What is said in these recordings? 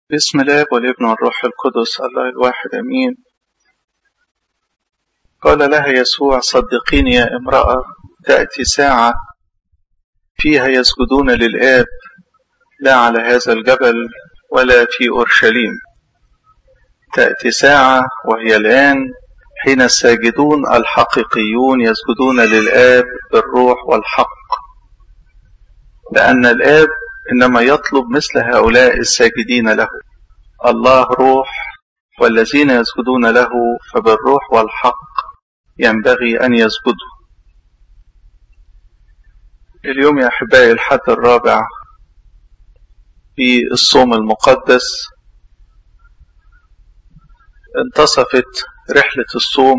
بسم الله والابن والروح القدس الله الواحد امين قال لها يسوع صدقيني يا امراه تاتي ساعه فيها يسجدون للاب لا على هذا الجبل ولا في اورشليم تاتي ساعه وهي الان حين الساجدون الحقيقيون يسجدون للاب بالروح والحق لان الاب انما يطلب مثل هؤلاء الساجدين له الله روح والذين يسجدون له فبالروح والحق ينبغي ان يسجدوا اليوم يا احبائي الحد الرابع في الصوم المقدس انتصفت رحله الصوم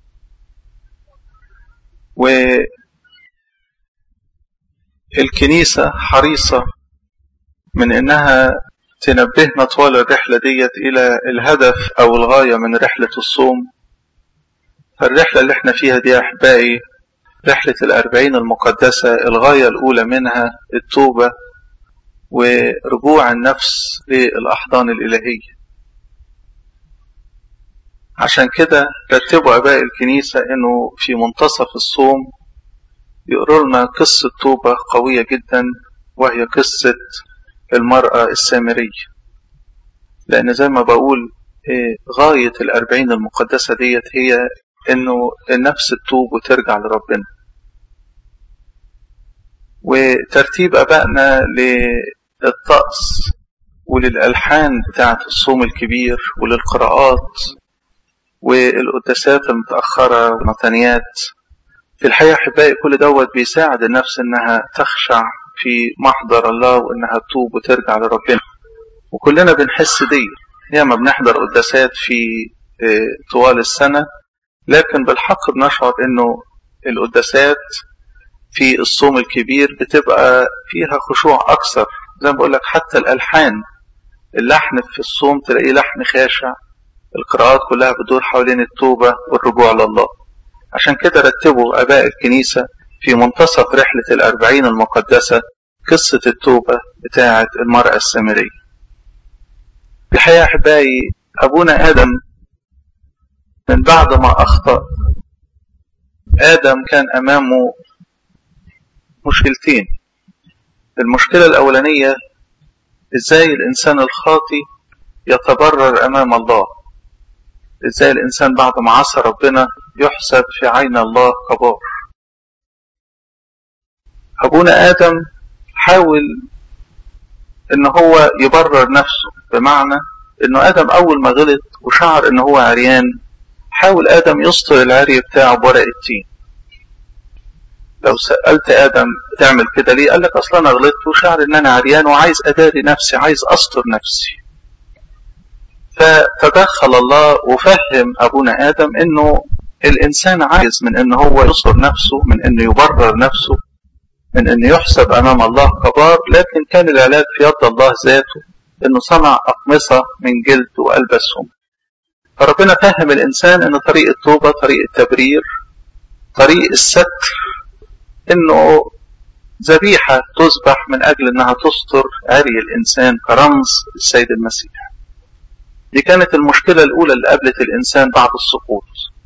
والكنيسه حريصه من انها تنبهنا طوال الرحلة ديت الى الهدف او الغاية من رحلة الصوم فالرحلة اللي احنا فيها دي يا احبائي رحلة الاربعين المقدسة الغاية الاولى منها التوبة ورجوع النفس للاحضان الالهية عشان كده رتبوا اباء الكنيسة انه في منتصف الصوم يقروا لنا قصة توبة قوية جدا وهي قصة المرأة السامرية لأن زي ما بقول غاية الأربعين المقدسة ديت هي إنه النفس تتوب وترجع لربنا وترتيب أبائنا للطقس وللألحان بتاعة الصوم الكبير وللقراءات والقداسات المتأخرة والمتنيات في الحقيقة أحبائي كل دوت بيساعد النفس إنها تخشع في محضر الله وانها تتوب وترجع لربنا وكلنا بنحس دي ياما بنحضر قداسات في طوال السنة لكن بالحق بنشعر انه القداسات في الصوم الكبير بتبقى فيها خشوع اكثر زي ما بقول لك حتى الالحان اللحن في الصوم تلاقيه لحن خاشع القراءات كلها بتدور حوالين التوبة والرجوع لله عشان كده رتبوا اباء الكنيسة في منتصف رحلة الأربعين المقدسة قصة التوبة بتاعة المرأة السامرية الحقيقة أحبائي أبونا آدم من بعد ما أخطأ آدم كان أمامه مشكلتين المشكلة الأولانية إزاي الإنسان الخاطي يتبرر أمام الله إزاي الإنسان بعد ما عصى ربنا يحسب في عين الله كبار أبونا آدم حاول إن هو يبرر نفسه بمعنى إنه آدم أول ما غلط وشعر إن هو عريان حاول آدم يستر العري بتاعه بورق التين لو سألت آدم تعمل كده ليه قال لك أصلا أنا غلطت وشعر إن أنا عريان وعايز أداري نفسي عايز أستر نفسي فتدخل الله وفهم أبونا آدم إنه الإنسان عايز من إن هو يستر نفسه من إنه يبرر نفسه من أن يحسب أمام الله كبار لكن كان العلاج في يد الله ذاته أنه صنع أقمصة من جلد وألبسهم فربنا فهم الإنسان أن طريق التوبة طريق التبرير طريق الستر أنه ذبيحة تذبح من أجل أنها تستر عري الإنسان كرمز السيد المسيح دي كانت المشكلة الأولى اللي قابلت الإنسان بعد السقوط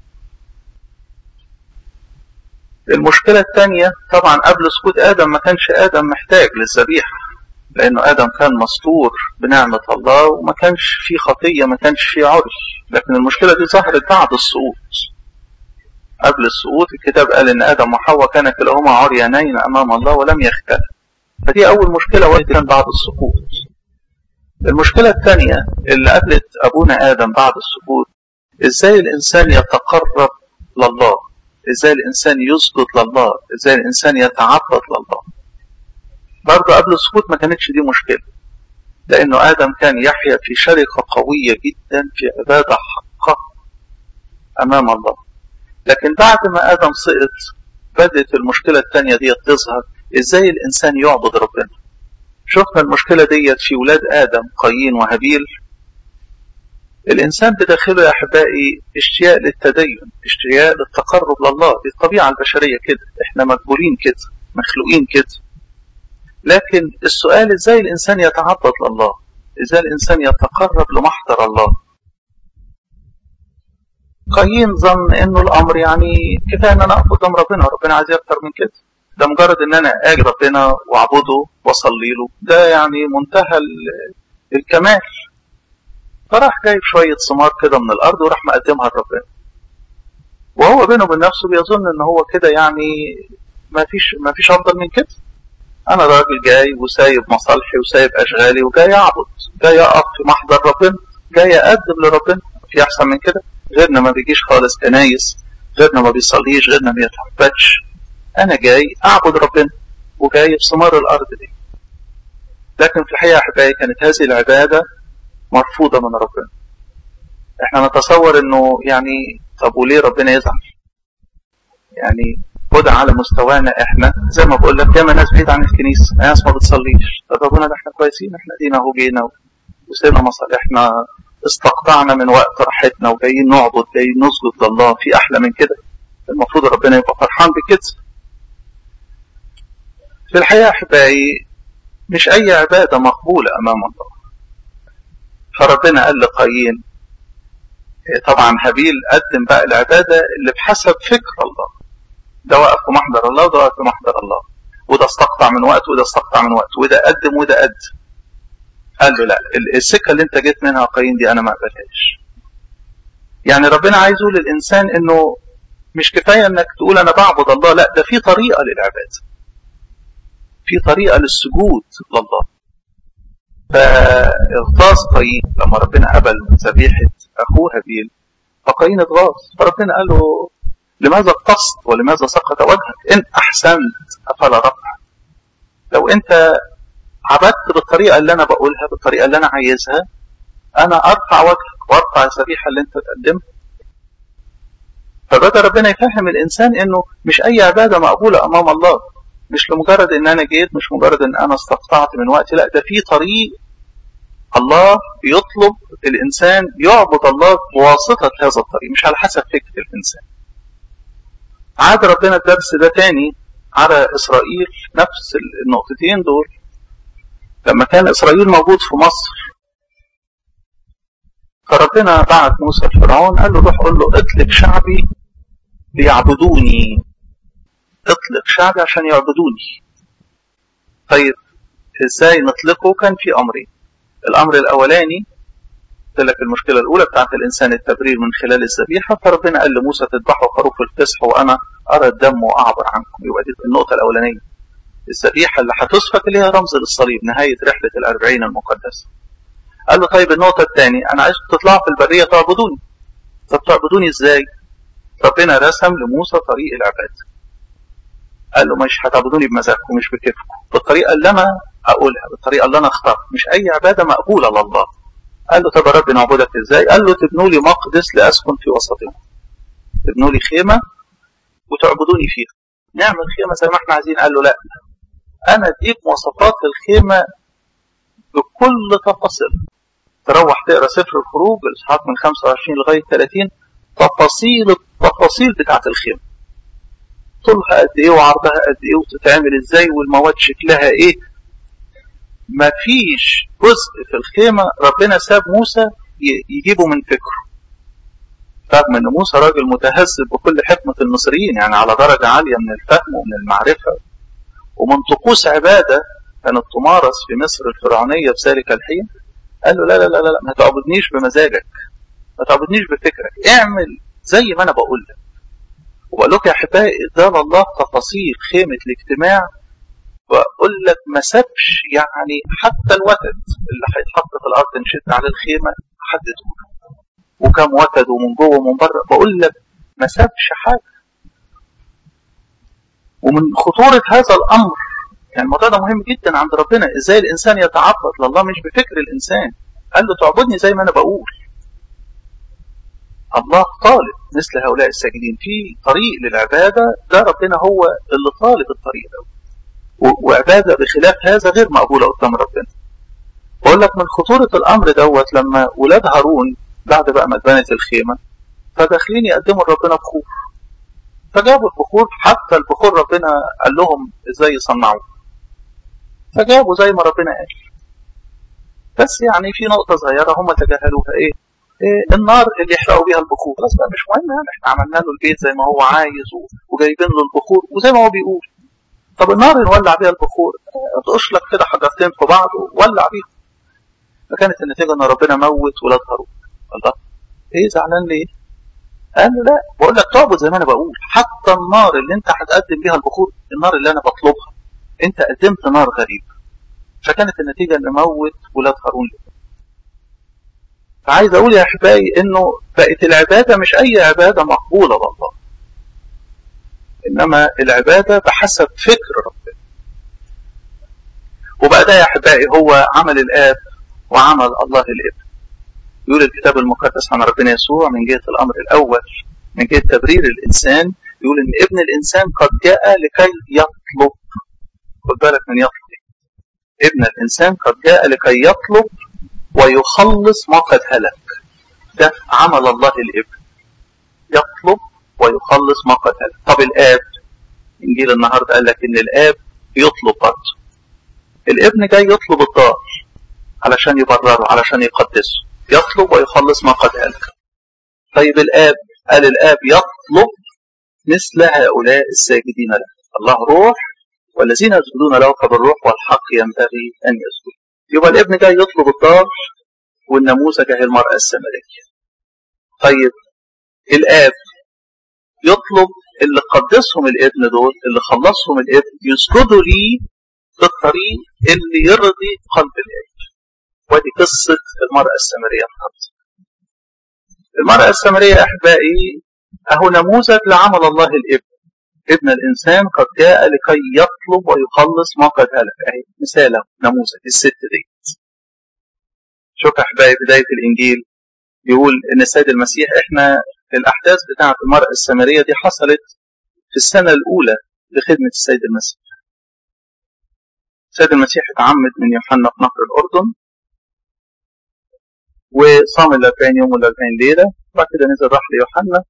المشكلة الثانية طبعا قبل سقوط آدم ما كانش آدم محتاج للذبيحة لأنه آدم كان مستور بنعمة الله وما كانش في خطية ما كانش في عري لكن المشكلة دي ظهرت بعد السقوط قبل السقوط الكتاب قال إن آدم وحواء كان كلاهما عريانين أمام الله ولم يختلف فدي أول مشكلة وهي كان بعد السقوط المشكلة الثانية اللي قابلت أبونا آدم بعد السقوط إزاي الإنسان يتقرب لله ازاي الانسان يسجد لله ازاي الانسان يتعبد لله برضه قبل السقوط ما كانتش دي مشكله لانه ادم كان يحيا في شركه قويه جدا في عباده حقه امام الله لكن بعد ما ادم سقط بدات المشكله الثانيه دي تظهر ازاي الانسان يعبد ربنا شفنا المشكله ديت في ولاد ادم قايين وهابيل الإنسان بداخله يا أحبائي اشتياق للتدين اشتياق للتقرب لله دي الطبيعة البشرية كده احنا مجبولين كده مخلوقين كده لكن السؤال ازاي الإنسان يتعبد لله ازاي الانسان يتقرب لمحضر الله قايين ظن انه الامر يعني كفايه ان انا اقف قدام ربنا ربنا عايز اكتر من كده ده مجرد ان انا اجي ربنا واعبده واصلي له ده يعني منتهى الكمال فراح جايب شويه ثمار كده من الارض وراح مقدمها لربنا وهو بينه وبين نفسه بيظن ان هو كده يعني ما فيش ما فيش افضل من كده انا راجل جاي وسايب مصالحي وسايب اشغالي وجاي اعبد جاي اقف في محضر ربنا جاي اقدم لربنا في احسن من كده غيرنا ما بيجيش خالص كنايس غيرنا ما بيصليش غيرنا ما يتحبتش انا جاي اعبد ربنا وجاي في ثمار الارض دي لكن في الحقيقه احبائي كانت هذه العباده مرفوضه من ربنا احنا نتصور انه يعني طب وليه ربنا يزعل يعني خدها على مستوانا احنا زي ما بقول لك ياما ناس بعيد عن الكنيسه ناس ما بتصليش طب ربنا ده احنا كويسين احنا دينا اهو جينا وسيبنا مصالحنا استقطعنا من وقت راحتنا وجايين نعبد جايين نسجد لله في احلى من كده المفروض ربنا يبقى فرحان بكده في الحقيقه احبائي مش اي عباده مقبوله امام الله فربنا قال لقايين طبعا هابيل قدم بقى العباده اللي بحسب فكر الله ده وقف في محضر الله وده وقف في محضر الله وده استقطع من وقت وده استقطع من وقت وده قدم وده قدم قال له لا السكه اللي انت جيت منها قايين دي انا ما اقبلهاش يعني ربنا عايز يقول للانسان انه مش كفايه انك تقول انا بعبد الله لا ده في طريقه للعباده في طريقه للسجود لله فاغتاظ قايين لما ربنا قبل ذبيحه اخوه هابيل فقايين اتغاظ فربنا قال له لماذا اقتصت ولماذا سقط وجهك ان احسنت افلا رفع لو انت عبدت بالطريقه اللي انا بقولها بالطريقه اللي انا عايزها انا ارفع وجهك وارفع الذبيحه اللي انت تقدمها فبدا ربنا يفهم الانسان انه مش اي عباده مقبوله امام الله مش لمجرد ان انا جيت مش مجرد ان انا استقطعت من وقتي لا ده في طريق الله بيطلب الانسان يعبد الله بواسطه هذا الطريق مش على حسب فكر الانسان عاد ربنا الدرس ده تاني على اسرائيل نفس النقطتين دول لما كان اسرائيل موجود في مصر فربنا بعت موسى لفرعون قال له روح قول له اطلق شعبي ليعبدوني اطلق شعبي عشان يعبدوني طيب ازاي نطلقه كان في امرين الامر الاولاني قلت لك المشكله الاولى بتاعت الانسان التبرير من خلال الذبيحه فربنا قال لموسى تذبحوا خروف الفسح وانا ارى الدم واعبر عنكم يبقى دي النقطه الاولانيه الذبيحه اللي هتسفك اللي هي رمز للصليب نهايه رحله الاربعين المقدسه قال له طيب النقطه الثانيه انا عايزكم تطلعوا في البريه تعبدوني طب تعبدوني ازاي ربنا رسم لموسى طريق العباده قال له مش هتعبدوني بمزاجكم مش بكيفكم بالطريقه اللي انا اقولها بالطريقه اللي انا اختارها مش اي عباده مقبوله لله قال له طب يا رب نعبدك ازاي قال له تبنوا لي مقدس لاسكن في وسطهم تبنوا لي خيمه وتعبدوني فيها نعمل خيمه زي ما احنا عايزين قال له لا انا اديك مواصفات الخيمه بكل تفاصيل تروح تقرا سفر الخروج الاصحاح من 25 لغايه 30 تفاصيل التفاصيل بتاعه الخيمه طولها قد ايه وعرضها قد ايه وتتعمل ازاي والمواد شكلها ايه مفيش جزء في الخيمة ربنا ساب موسى يجيبه من فكره رغم ان موسى راجل متهذب بكل حكمة المصريين يعني على درجة عالية من الفهم ومن المعرفة ومن طقوس عبادة كانت تمارس في مصر الفرعونية في ذلك الحين قال له لا لا لا لا ما تعبدنيش بمزاجك ما تعبدنيش بفكرك اعمل زي ما انا بقول لك وبقول لك يا احبائي ادانا الله تفاصيل خيمة الاجتماع واقول لك ما سابش يعني حتى الوتد اللي هيتحط في الارض نشد على الخيمه حدده وكم وتد ومن جوه ومن بره بقول لك ما سابش حاجه ومن خطوره هذا الامر يعني الموضوع ده مهم جدا عند ربنا ازاي الانسان يتعبد لله مش بفكر الانسان قال له تعبدني زي ما انا بقول الله طالب مثل هؤلاء الساجدين في طريق للعباده ده ربنا هو اللي طالب الطريق ده وعبادة بخلاف هذا غير مقبولة قدام ربنا بقول لك من خطورة الأمر دوت لما ولاد هارون بعد بقى ما اتبنت الخيمة فداخلين يقدموا لربنا بخور فجابوا البخور حتى البخور ربنا قال لهم ازاي يصنعوه فجابوا زي ما ربنا قال بس يعني في نقطة صغيرة هم تجاهلوها إيه؟ إيه النار اللي يحرقوا بيها البخور بس بقى مش مهم يعني احنا عملنا له البيت زي ما هو عايز وجايبين له البخور وزي ما هو بيقول طب النار اللي نولع بيها البخور تقش لك كده حجرتين في بعض وولع بيهم فكانت النتيجة ان ربنا موت ولاد هارون الله ايه زعلان ليه؟ قال له لا بقول لك تعبد زي ما انا بقول حتى النار اللي انت هتقدم بيها البخور النار اللي انا بطلبها انت قدمت نار غريب فكانت النتيجة ان موت ولاد هارون فعايز اقول يا احبائي انه بقت العبادة مش اي عبادة مقبولة والله انما العبادة بحسب فكر ربنا وبقى ده يا احبائي هو عمل الاب وعمل الله الابن يقول الكتاب المقدس عن ربنا يسوع من جهة الامر الاول من جهة تبرير الانسان يقول ان ابن الانسان قد جاء لكي يطلب خد بالك من يطلب ابن الانسان قد جاء لكي يطلب ويخلص ما قد هلك ده عمل الله الابن يطلب ويخلص ما قد هلك طب الاب انجيل النهارده قال لك ان الاب يطلب برضه الابن جاي يطلب الدار علشان يبرره علشان يقدسه يطلب ويخلص ما قد هلك طيب الاب قال الاب يطلب مثل هؤلاء الساجدين له الله روح والذين يسجدون له فبالروح والحق ينبغي ان يسجدوا يبقى الابن جاي يطلب الدار والنموذج هي المرأة السامرية طيب الآب يطلب اللي قدسهم الابن دول اللي خلصهم الابن يسجدوا ليه بالطريق اللي يرضي قلب الاب ودي قصة المرأة السامرية النهارده المرأة السامرية أحبائي أهو نموذج لعمل الله الابن ابن الإنسان قد جاء لكي يطلب ويخلص ما قد هلك أهي مثال نموذج الست دي شوف أحبائي بداية الإنجيل يقول إن السيد المسيح إحنا الأحداث بتاعة المرأة السامرية دي حصلت في السنة الأولى لخدمة السيد المسيح السيد المسيح اتعمد من يوحنا في نهر الأردن وصام ال 40 يوم وال 40 ليلة وبعد كده نزل راح ليوحنا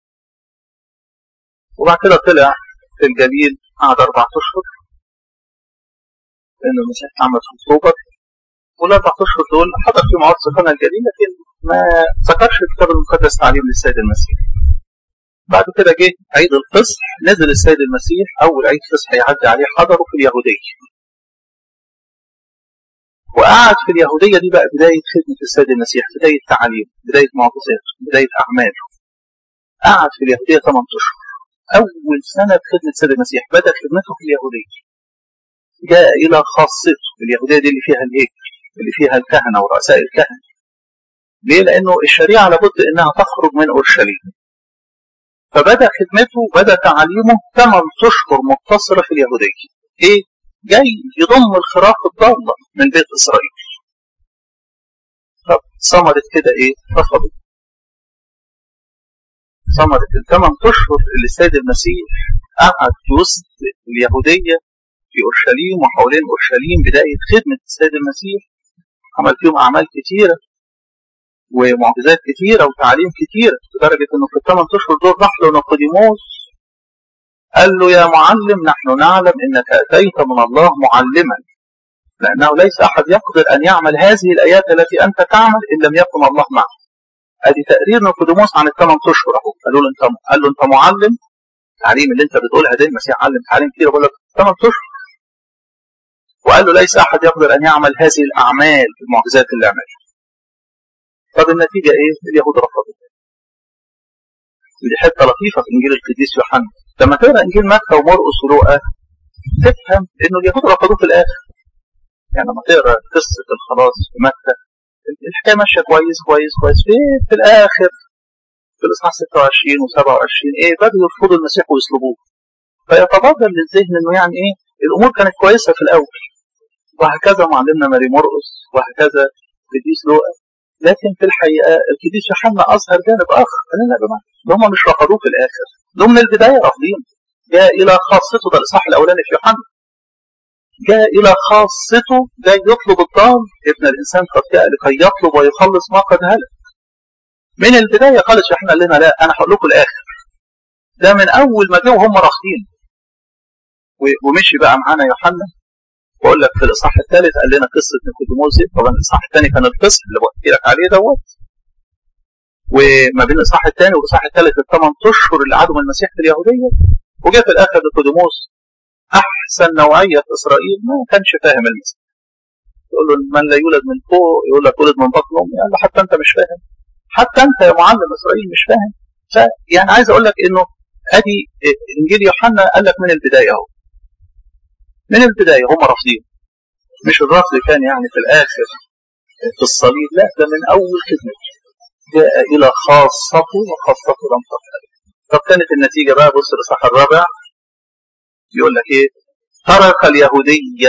وبعد كده طلع في الجليل قعد أربع أشهر لأن المسيح اتعمد في أكتوبر والأربع أشهر دول حضر في موعظة سكان الجليل لكن ما ذكرش الكتاب المقدس تعليم للسيد المسيح بعد كده جه عيد الفصح نزل السيد المسيح أول عيد فصح يعدي عليه حضره في اليهودية وقعد في اليهودية دي بقى بداية خدمة السيد المسيح بداية تعاليم بداية معجزاته بداية أعماله قعد في اليهودية 8 أشهر أول سنة في خدمة السيد المسيح بدأ خدمته في اليهودية جاء إلى خاصته اليهودية دي اللي فيها الهيكل اللي فيها الكهنة ورؤساء الكهنة ليه؟ لأنه الشريعة لابد إنها تخرج من أورشليم فبدأ خدمته بدأ تعاليمه 8 أشهر مقتصرة في اليهودية إيه؟ جاي يضم الخراف الضالة من بيت إسرائيل طب ثمرت كده إيه؟ رفضت ثمرت الثمان أشهر اللي السيد المسيح قعد في وسط اليهودية في أورشليم وحوالين أورشليم بداية خدمة السيد المسيح عمل فيهم أعمال كتيرة ومعجزات كتيرة وتعليم كتيرة لدرجة إنه في الثمان أشهر دول راح له نيقوديموس قال له يا معلم نحن نعلم انك اتيت من الله معلما لانه ليس احد يقدر ان يعمل هذه الايات التي انت تعمل ان لم يكن الله معه. ادي تقرير نيقوديموس عن الثمان اشهر اهو قالوا له انت قال له انت معلم التعليم اللي انت بتقولها دي المسيح علم تعليم كتير بقول لك ثمان اشهر وقال له ليس احد يقدر ان يعمل هذه الاعمال المعجزات اللي عملها. طب النتيجه ايه؟ اليهود رفضوا. ودي حته لطيفه في انجيل القديس يوحنا لما تقرا انجيل متى ومرقس ولوقا تفهم انه اليهود رفضوه في الاخر يعني لما تقرا قصه الخلاص في متى الحكايه ماشيه كويس كويس كويس في في الاخر في الاصحاح 26 و27 ايه بدأوا يرفضوا المسيح ويصلبوه فيتبادر للذهن انه يعني ايه الامور كانت كويسه في الاول وهكذا معلمنا ماري مرقس وهكذا قديس لوقا لكن في الحقيقه القديس يوحنا اظهر جانب اخر قال لنا يا جماعه هم مش رفضوه في الاخر دول من البدايه رافضين جاء الى خاصته ده الاصحاح الاولاني في يوحنا جاء الى خاصته جاي يطلب الضال ابن الانسان قد جاء لكي يطلب ويخلص ما قد هلك من البدايه خالص يوحنا قال لنا لا انا هقول لكم الاخر ده من اول ما جه وهم رافضين ومشي بقى معانا يوحنا بقول لك في الاصحاح الثالث قال لنا قصه نيكوديموس دي طبعا الاصحاح الثاني كان القصه اللي بحكي لك عليه دوت وما بين الاصحاح الثاني والاصحاح الثالث الثمان اشهر اللي عادوا من المسيح في اليهوديه وجاء في الاخر نيكوديموس احسن نوعيه في اسرائيل ما كانش فاهم المسيح يقول له من لا يولد من فوق يقول لك ولد من بطن امي قال له حتى انت مش فاهم حتى انت يا معلم اسرائيل مش فاهم فيعني عايز اقول لك انه ادي انجيل يوحنا قال لك من البدايه اهو من البدايه هم رافضين مش الرفض كان يعني في الاخر في الصليب لا ده من اول خدمته جاء الى خاصته وخاصته لم تقبل طب كانت النتيجه بقى بص الاصحاح الرابع يقول لك ايه ترك اليهوديه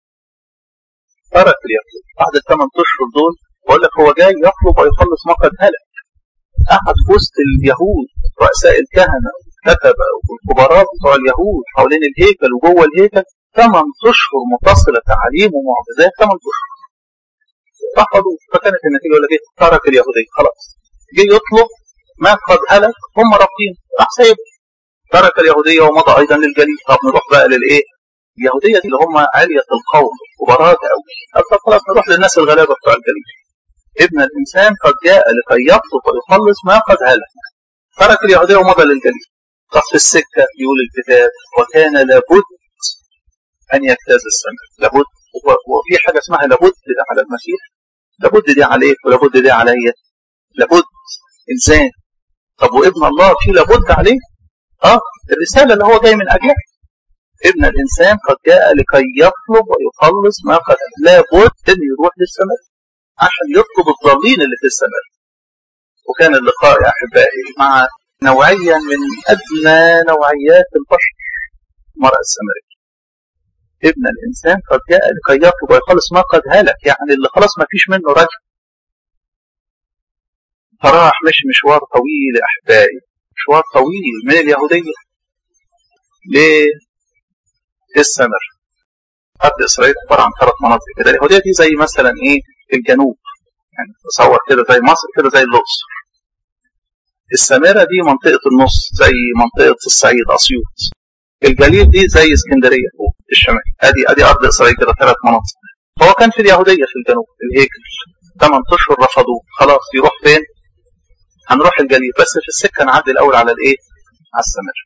ترك اليهوديه بعد الثمان اشهر دول بقول لك هو جاي يطلب ويخلص ما قد هلك قعد في وسط اليهود رؤساء الكهنه والكتبه والكبارات بتوع اليهود حوالين الهيكل وجوه الهيكل ثمان اشهر متصله تعاليم ومعجزات ثمان اشهر رفضوا فكانت النتيجه يقول لك ايه ترك اليهوديه خلاص جه يطلب ما قد هلك هم رافضين راح سايب ترك اليهوديه ومضى ايضا للجليل طب نروح بقى للايه؟ اليهوديه دي اللي هم عليه القوم كبارات قوي طب خلاص نروح للناس الغلابه بتوع الجليل ابن الانسان قد جاء لكي يطلب ويخلص ما قد هلك ترك اليهوديه ومضى للجليل طب في السكه يقول الكتاب وكان لابد ان يجتاز السماء لابد وفي حاجه اسمها لابد على المسيح لابد دي عليك ولابد دي عليا لابد انسان طب وابن الله في لابد عليه اه الرساله اللي هو جاي من اجلها ابن الانسان قد جاء لكي يطلب ويخلص ما قد لابد ان يروح للسماء عشان يطلب الضالين اللي في السماء وكان اللقاء يا احبائي مع نوعيه من ادنى نوعيات البشر المراه السامريه ابن الانسان قد جاء لكي يطلب ويخلص ما قد هلك يعني اللي خلاص ما فيش منه رجع فراح مش مشوار طويل يا احبائي مشوار طويل من اليهوديه للسمر أرض إسرائيل عبارة عن ثلاث مناطق كده اليهودية دي زي مثلا إيه الجنوب يعني تصور كده زي مصر كده زي الأقصر السامرة دي منطقة النص زي منطقة الصعيد أسيوط الجليل دي زي اسكندرية فوق الشمال أدي أدي أرض إسرائيل كده ثلاث مناطق هو كان في اليهودية في الجنوب الهيكل ثمان أشهر رفضوه خلاص يروح فين؟ هنروح الجليل بس في السكة نعدي الأول على الإيه؟ على السامرة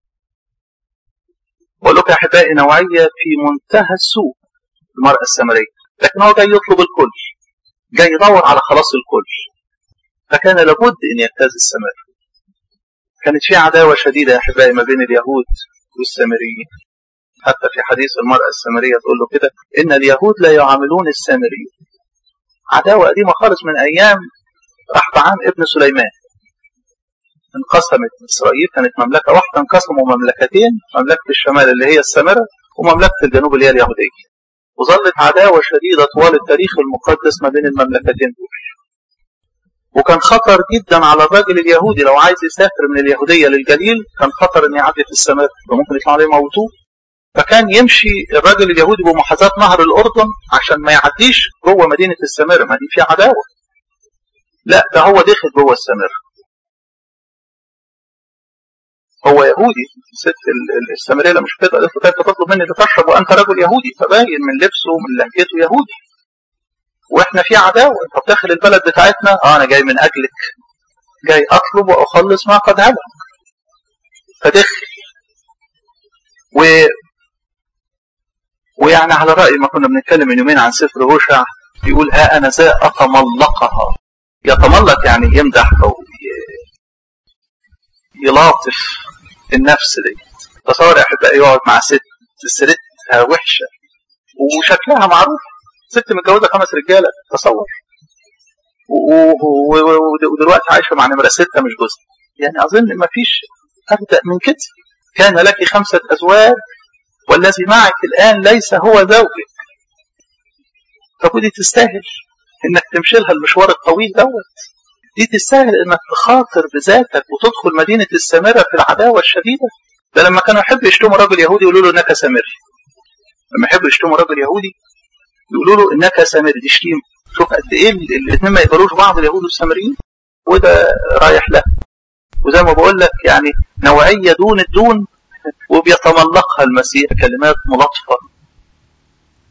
بقول لكم يا احبائي نوعيه في منتهى السوء المراه السامريه لكن هو جاي يطلب الكل جاي يدور على خلاص الكل فكان لابد ان يجتاز السماء كانت في عداوه شديده يا احبائي ما بين اليهود والسامريين حتى في حديث المراه السامريه تقول له كده ان اليهود لا يعاملون السامريين عداوه قديمه خالص من ايام رحبعام ابن سليمان انقسمت اسرائيل كانت مملكه واحده انقسموا مملكتين مملكه الشمال اللي هي السامره ومملكه الجنوب اللي هي اليهوديه وظلت عداوه شديده طوال التاريخ المقدس ما بين المملكتين دول وكان خطر جدا على الراجل اليهودي لو عايز يسافر من اليهوديه للجليل كان خطر ان يعدي في السماء وممكن يطلع عليه موتوه فكان يمشي الراجل اليهودي بمحاذاه نهر الاردن عشان ما يعديش جوه مدينه السامره ما دي فيها عداوه لا ده هو دخل جوه السامره هو يهودي الست السامريه مش كده قالت له كيف تطلب مني لتشرب وانت رجل يهودي فباين من لبسه ومن لهجته يهودي واحنا في عداوه طب داخل البلد بتاعتنا اه انا جاي من اجلك جاي اطلب واخلص ما قد هلك فدخل و ويعني على رأي ما كنا بنتكلم من يومين عن سفر هوشع يقول ها أنا ذا أتملقها يتملق يعني يمدح أو يلاطف النفس دي تصور يا أحبائي يقعد مع ست سيرتها وحشة وشكلها معروف ست متجوزة خمس رجالة تصور ودلوقتي عايشة مع نمرة ستة مش جوزها يعني أظن ما فيش أبدأ من كده كان لك خمسة أزواج والذي معك الآن ليس هو زوجك طب ودي تستاهل انك تمشي لها المشوار الطويل دوت دي تستاهل انك تخاطر بذاتك وتدخل مدينة السامرة في العداوة الشديدة ده لما كانوا يحبوا يشتموا راجل يهودي يقولوا له انك سامري لما يحبوا يشتموا راجل يهودي يقولوا له انك سامري دي شتيمة شوف قد ايه الاثنين ما يقبلوش بعض اليهود والسامريين وده رايح له وزي ما بقول لك يعني نوعية دون الدون وبيتملقها المسيح كلمات ملاطفة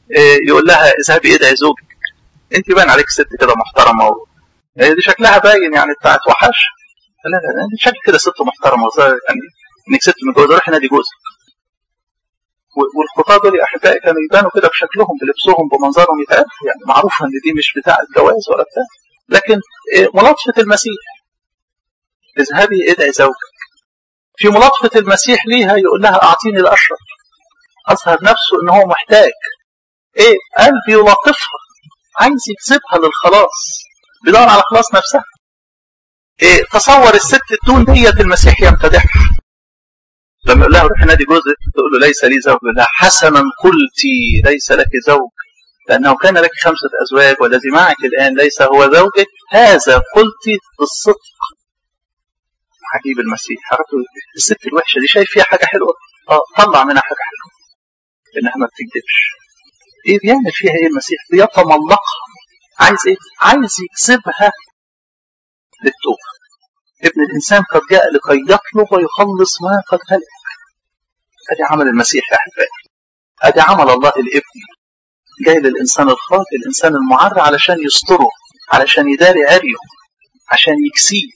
يقول لها اذهبي ادعي زوجك انت باين عليك ست كده محترمه و... دي شكلها باين يعني بتاعت وحش لا لا انت شكل كده ست محترمه يعني انك ست متجوزه روحي نادي جوزك والخطاه دول يا احبائي كانوا يبانوا كده بشكلهم بلبسهم بمنظرهم يتعرفوا يعني معروفه ان دي مش بتاعه جواز ولا بتاع لكن ملاطفه المسيح اذهبي ادعي زوجك في ملاطفه المسيح ليها يقول لها اعطيني الاشرف اظهر نفسه ان هو محتاج ايه قلبي يلاطفها عايز يجذبها للخلاص بيدور على خلاص نفسها إيه تصور الست الدون ديت المسيح يمتدحها لما يقول لها روحي نادي جوزك تقول له ليس لي زوج يقول لها حسنا قلتي ليس لك زوج لانه كان لك خمسه ازواج والذي معك الان ليس هو زوجك هذا قلت بالصدق عجيب المسيح عرفتوا الست الوحشه دي شايف فيها حاجه حلوه اه طلع منها حاجه حلوه انها ما بتكذبش ايه بيعمل فيها ايه المسيح بيتملقها عايز ايه عايز يكسبها للتوبه ابن الانسان قد جاء لكي يطلب ويخلص ما قد هلك ادي عمل المسيح يا احبائي ادي عمل الله الابن جاي للانسان الخاطئ الانسان المعر علشان يستره علشان يداري عريه عشان يكسيه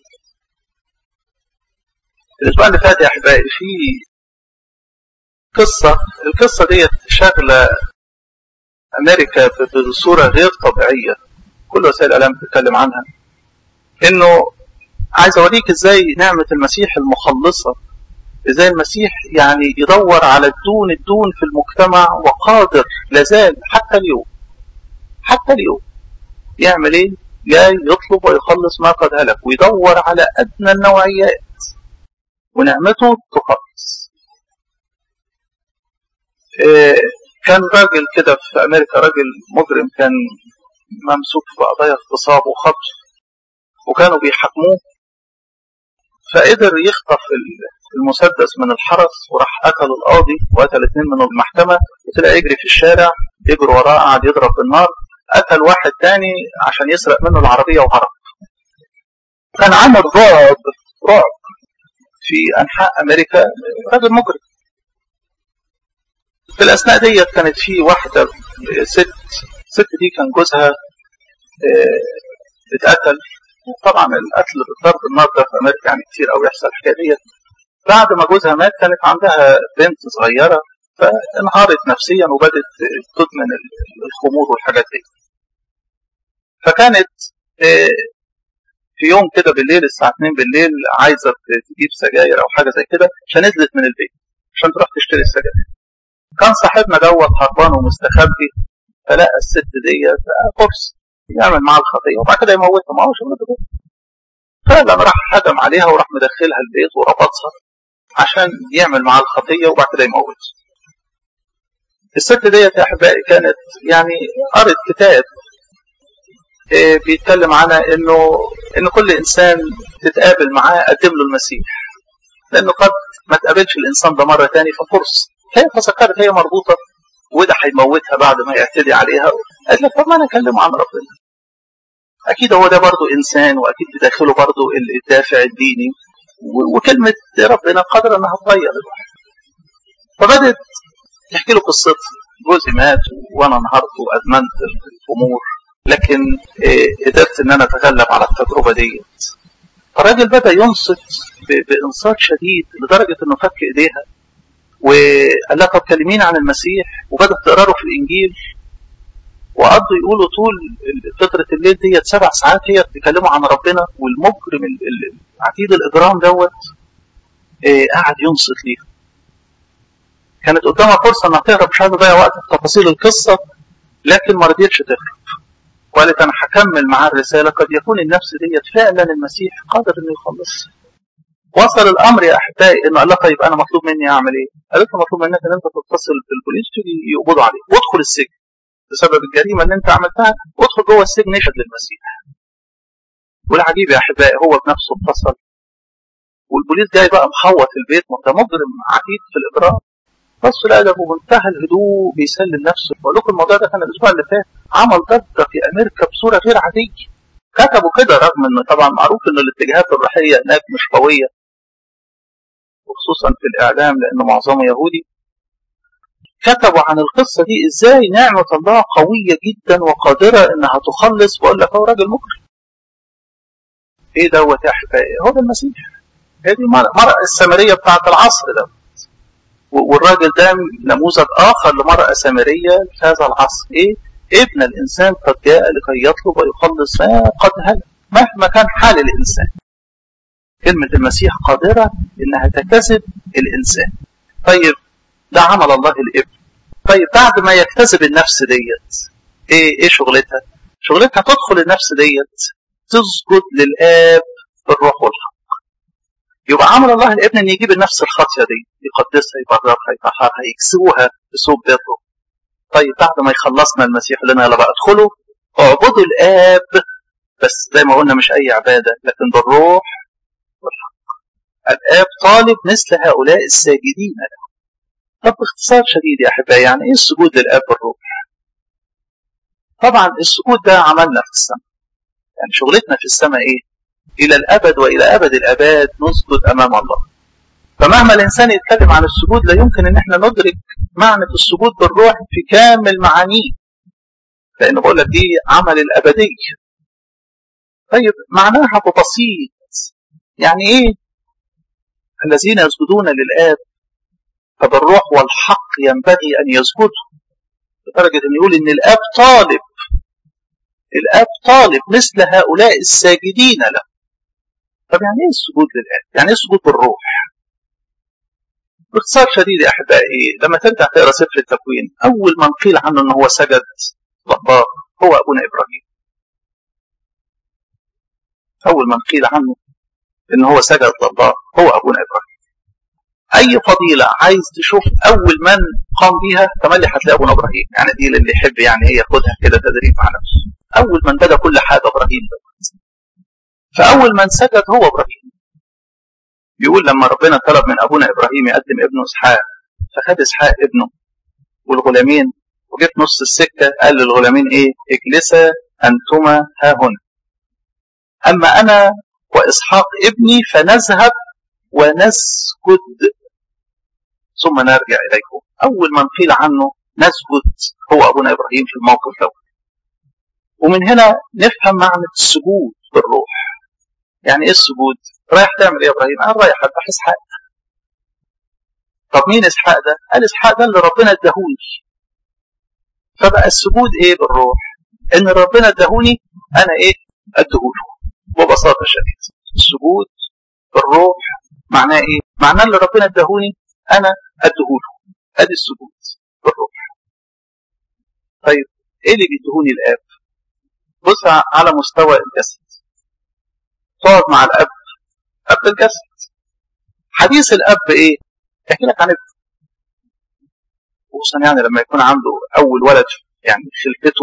الاسبوع اللي فات يا احبائي في قصه القصه ديت شغله امريكا بصوره غير طبيعيه كل وسائل الاعلام بتتكلم عنها انه عايز اوريك ازاي نعمه المسيح المخلصه ازاي المسيح يعني يدور على الدون الدون في المجتمع وقادر لازال حتى اليوم حتى اليوم يعمل ايه جاي يطلب ويخلص ما قد هلك ويدور على ادنى النوعيات ونعمته تخلص إيه كان راجل كده في امريكا راجل مجرم كان ممسوك في قضايا اغتصاب وخطف وكانوا بيحاكموه فقدر يخطف المسدس من الحرس وراح قتل القاضي وقتل اثنين من المحكمه وطلع يجري في الشارع يجري وراه قعد يضرب بالنار قتل واحد تاني عشان يسرق منه العربيه وهرب كان عامل رعب رعب في انحاء امريكا راجل مجرم في الاثناء ديت كانت في واحده ست الست دي كان جوزها اه اتقتل طبعا القتل بالضرب النار ده في امريكا يعني كتير قوي يحصل الحكايه ديت بعد ما جوزها مات كانت عندها بنت صغيره فانهارت نفسيا وبدت تدمن الخمور والحاجات دي فكانت في يوم كده بالليل الساعه 2 بالليل عايزه تجيب سجاير او حاجه زي كده فنزلت من البيت عشان تروح تشتري السجاير كان صاحبنا دوت هربان ومستخبي فلقى الست ديت فرصه يعمل معاها الخطيه وبعد كده يموتها ما هو شغلته كده فلما راح هجم عليها وراح مدخلها البيت وربطها عشان يعمل معاها الخطيه وبعد كده يموتها الست ديت يا احبائي كانت يعني قرت كتاب بيتكلم عنها انه ان كل انسان تتقابل معاه قدم له المسيح لانه قد ما تقابلش الانسان ده مره تاني ففرصه هي فسكرت هي مربوطه وده هيموتها بعد ما يعتدي عليها قالت لك طب ما انا اكلمه عن ربنا اكيد هو ده برضه انسان واكيد بداخله برضه الدافع الديني وكلمه ربنا قادره انها تغير الواحد فبدت تحكي له قصتها جوزي مات وانا انهارت وادمنت الامور لكن قدرت ان انا اتغلب على التجربه ديت فالراجل بدا ينصت بانصات شديد لدرجه انه فك ايديها وقال لها طب كلميني عن المسيح وبدات تقرا له في الانجيل وقضوا يقولوا طول فتره الليل ديت سبع ساعات هي بتتكلموا عن ربنا والمجرم عتيد الاجرام دوت قاعد ينصت ليها كانت قدامها فرصه انها تهرب مش عايزه اضيع وقت في تفاصيل القصه لكن ما رضيتش تهرب وقالت انا هكمل معاه الرساله قد يكون النفس ديت فعلا المسيح قادر انه يخلصها وصل الامر يا احبائي انه قال لها طيب انا مطلوب مني اعمل ايه؟ قالت له مطلوب منك ان انت تتصل بالبوليس تيجي يقبضوا عليك وادخل السجن بسبب الجريمه اللي انت عملتها وادخل جوه السجن اشهد للمسيح. والعجيب يا احبائي هو بنفسه اتصل والبوليس جاي بقى محوط البيت ما ده مجرم عتيد في الاجرام بص لا ده بمنتهى الهدوء بيسلم نفسه بقول لكم الموضوع ده كان الاسبوع اللي فات عمل ضجه في امريكا بصوره غير عاديه كتبوا كده رغم ان طبعا معروف ان الاتجاهات الروحيه هناك مش قويه وخصوصا في الاعلام لانه معظمه يهودي كتبوا عن القصة دي ازاي نعمة الله قوية جدا وقادرة انها تخلص بقول لك هو راجل مكرم ايه دوت يا احبائي هو ده المسيح هي دي المرأة السامرية بتاعت العصر ده والراجل ده نموذج اخر لمرأة سامرية في هذا العصر ايه ابن الانسان قد جاء لكي يطلب ويخلص ما قد هلك مهما كان حال الانسان كلمة المسيح قادرة انها تكتسب الانسان طيب ده عمل الله الابن طيب بعد ما يكتسب النفس ديت ايه ايه شغلتها شغلتها تدخل النفس ديت تسجد للاب بالروح والحق يبقى عمل الله الابن ان يجيب النفس الخاطيه دي يقدسها يبررها يطهرها يكسوها بسوء بره طيب بعد ما يخلصنا المسيح لنا يلا بقى ادخلوا اعبدوا الاب بس زي ما قلنا مش اي عباده لكن بالروح والحق الاب طالب مثل هؤلاء الساجدين له طب باختصار شديد يا احبائي يعني ايه السجود للاب بالروح طبعا السجود ده عملنا في السماء يعني شغلتنا في السماء ايه الى الابد والى ابد الاباد نسجد امام الله فمهما الانسان يتكلم عن السجود لا يمكن ان احنا ندرك معنى السجود بالروح في كامل معانيه لان بقول لك دي عمل الابديه طيب معناها بسيط يعني ايه الذين يسجدون للاب فبالروح والحق ينبغي ان يسجدوا لدرجه ان يقول ان الاب طالب الاب طالب مثل هؤلاء الساجدين له طب يعني ايه السجود للاب يعني ايه السجود بالروح باختصار شديد يا احبائي لما ترجع تقرا سفر التكوين اول من قيل عنه ان هو سجد لله هو ابونا ابراهيم اول من قيل عنه ان هو سجد لله هو ابونا ابراهيم اي فضيله عايز تشوف اول من قام بيها تملي هتلاقي ابونا ابراهيم يعني دي اللي يحب يعني ايه ياخدها كده تدريب مع نفسه اول من بدا كل حاجه ابراهيم ده فاول من سجد هو ابراهيم يقول لما ربنا طلب من ابونا ابراهيم يقدم ابنه اسحاق فخد اسحاق ابنه والغلامين وجيت نص السكه قال للغلامين ايه اجلسا انتما ها هنا اما انا واسحاق ابني فنذهب ونسجد ثم نرجع اليكم اول من قيل عنه نسجد هو ابونا ابراهيم في الموقف ده ومن هنا نفهم معنى السجود بالروح يعني ايه السجود رايح تعمل ايه يا ابراهيم قال رايح اذبح اسحاق طب مين اسحاق ده قال اسحاق ده اللي ربنا اداهوني فبقى السجود ايه بالروح ان ربنا اداهوني انا ايه اديهوله ببساطه شديده السجود بالروح معناه ايه معناه اللي ربنا اداهوني انا اديهوله ادي السجود بالروح طيب ايه اللي بيديهوني الاب بص على مستوى الجسد تقعد مع الاب اب الجسد حديث الاب ايه يحكي لك عن ابنه خصوصا يعني لما يكون عنده اول ولد يعني خلفته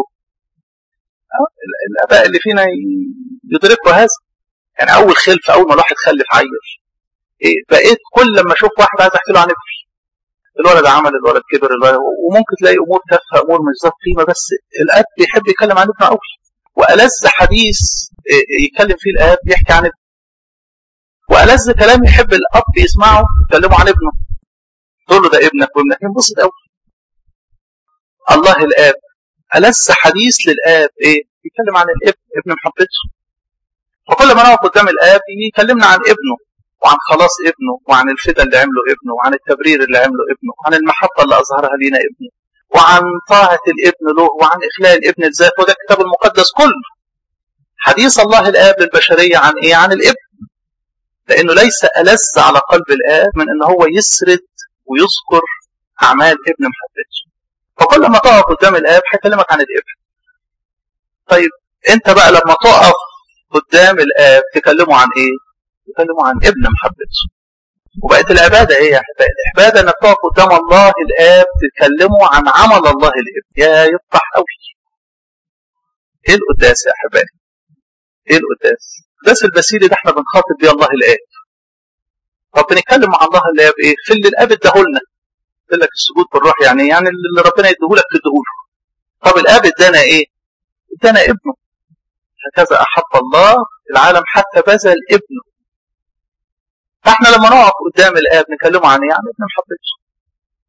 الاباء اللي فينا يدركوا هذا يعني اول خلفه اول ما الواحد خلف عيل ايه بقيت كل لما اشوف واحد عايز احكي له عن ابني الولد عمل الولد كبر الولد وممكن تلاقي امور تافهه امور مش ذات قيمه بس الاب بيحب يتكلم عن ابنه قوي والذ حديث يتكلم فيه الاب يحكي عن ابنه والذ كلام يحب الاب يسمعه يتكلموا عن ابنه تقول له ده ابنك وابنك ينبسط قوي الله الاب ألذ حديث للاب ايه يتكلم عن الابن ابن محبته فكل ما نقف قدام الاب يكلمنا عن ابنه وعن خلاص ابنه وعن الفدا اللي عمله ابنه وعن التبرير اللي عمله ابنه وعن المحبه اللي اظهرها لينا ابنه وعن طاعه الابن له وعن اخلاء الابن الذات وده الكتاب المقدس كله حديث الله الاب للبشريه عن ايه عن الابن لانه ليس ألذ على قلب الاب من ان هو يسرد ويذكر اعمال ابن محبته فكل ما تقف قدام الاب هيكلمك عن الابن طيب انت بقى لما تقف قدام الاب تكلمه عن ايه تكلمه عن ابن محبته وبقت العبادة ايه يا احبائي العبادة انك تقف قدام الله الاب تتكلموا عن عمل الله الابن يا يفرح قوي ايه القداس يا احبائي ايه القداس القداس البسيلي ده احنا بنخاطب بيه الله الاب طب بنتكلم مع الله الاب ايه في اللي الاب اداهولنا قلت لك السجود بالروح يعني يعني اللي ربنا يديهولك تديهوله طب الاب ادانا ايه ادانا ابنه هكذا احب الله العالم حتى بذل ابنه فاحنا لما نقف قدام الاب نكلمه عن ايه عن ابن محبته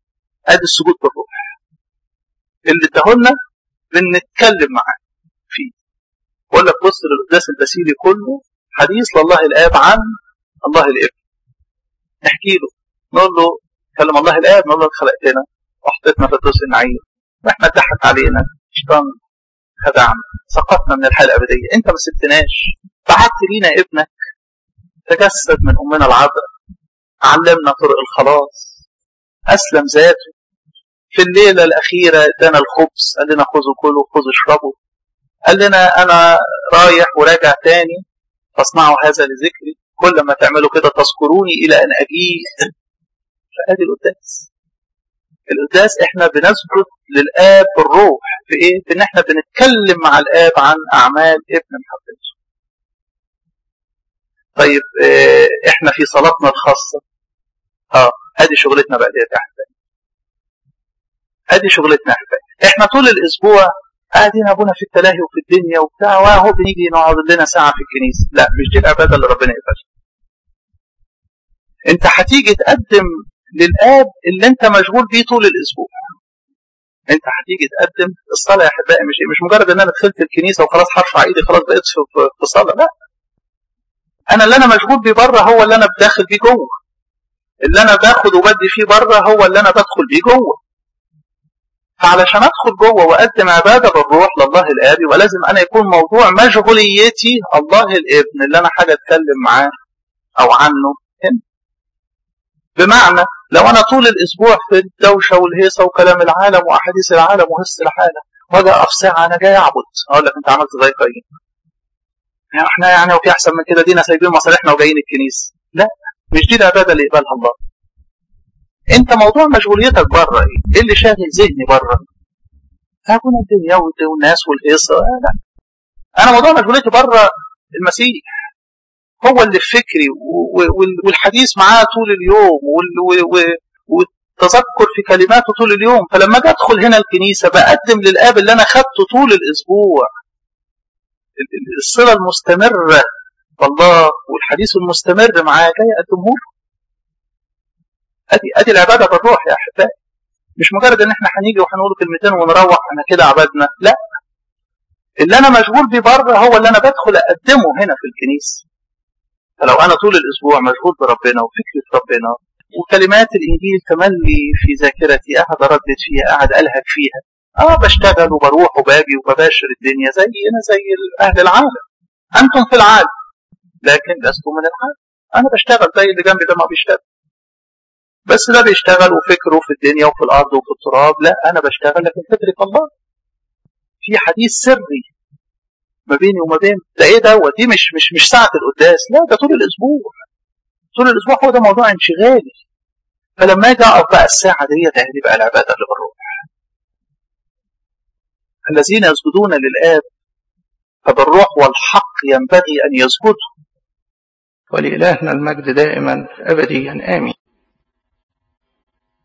ادي السجود بالروح اللي اداهولنا بنتكلم معاه فيه بقول لك بص للقداس البسيلي كله حديث لله الاب عن الله الابن نحكي له نقول له كلم الله الاب نقول له خلقتنا وحطيتنا في الدوس النعيم واحنا ضحك علينا شيطان خدعنا سقطنا من الحياه الابديه انت ما سبتناش بعت لينا ابنك تجسد من امنا العذراء علمنا طرق الخلاص اسلم ذاته في الليله الاخيره ادانا الخبز قال لنا خذوا كلوا خذوا اشربوا قال لنا انا رايح وراجع تاني فاصنعوا هذا لذكري كل ما تعملوا كده تذكروني الى ان اجيء فادي القداس القداس احنا بنسجد للاب بالروح في ايه؟ في ان احنا بنتكلم مع الاب عن اعمال ابن محبته. طيب اه احنا في صلاتنا الخاصه اه ادي شغلتنا بقى ديت يا احبائي. ادي شغلتنا يا احبائي. احنا طول الاسبوع قاعدين ابونا في التلاهي وفي الدنيا وبتاع واهو بنيجي نقعد لنا ساعه في الكنيسه، لا مش دي العباده اللي ربنا يقبلها. انت هتيجي تقدم للاب اللي انت مشغول بيه طول الاسبوع. انت هتيجي تقدم الصلاه يا احبائي مش مش مجرد ان انا دخلت الكنيسه وخلاص هرفع ايدي خلاص بقيت في, في صلاه لا. انا اللي انا مشغول بيه بره هو اللي انا بداخل بيه جوه. اللي انا باخد وبدي فيه بره هو اللي انا بدخل بيه جوه. فعلشان ادخل جوه واقدم عباده بالروح لله الاب يبقى لازم انا يكون موضوع مشغوليتي الله الابن اللي انا حاجه اتكلم معاه او عنه هنا. بمعنى لو انا طول الاسبوع في الدوشه والهيصه وكلام العالم واحاديث العالم وهس العالم واجي اقف ساعه انا جاي اعبد اقول لك انت عملت زي قايين يعني احنا يعني وفي احسن من كده دينا سايبين مصالحنا وجايين الكنيسه لا مش دي العباده اللي يقبلها الله انت موضوع مشغوليتك بره ايه؟ ايه اللي شاغل ذهني بره؟ هكون الدنيا والناس والهيصه لا انا موضوع مشغوليتي بره المسيح هو اللي في فكري والحديث معاه طول اليوم والتذكر في كلماته طول اليوم فلما اجي ادخل هنا الكنيسه بقدم للاب اللي انا خدته طول الاسبوع الصله المستمره بالله والحديث المستمر معاه جاي اقدمه له ادي ادي العباده بالروح يا احبائي مش مجرد ان احنا هنيجي وهنقول كلمتين ونروح انا كده عبدنا لا اللي انا مشغول بيه بره هو اللي انا بدخل اقدمه هنا في الكنيسه فلو انا طول الاسبوع مشغول بربنا وفكري في ربنا وكلمات الانجيل تملي في ذاكرتي قاعد اردد فيها قاعد الهج فيها اه بشتغل وبروح وباجي وبباشر الدنيا زي انا زي اهل العالم انتم في العالم لكن لستم من العالم انا بشتغل زي اللي جنبي ده ما بيشتغل بس ده بيشتغل وفكره في الدنيا وفي الارض وفي التراب لا انا بشتغل لكن فكري في الله في حديث سري ما بيني وما بين ده ايه دوت دي مش مش مش ساعه القداس لا ده طول الاسبوع طول الاسبوع هو ده موضوع انشغالي فلما اجي اقف بقى الساعه ديت اهدي بقى العباده اللي بالروح الذين يسجدون للاب فبالروح والحق ينبغي ان يسجدوا ولإلهنا المجد دائما أبديا آمين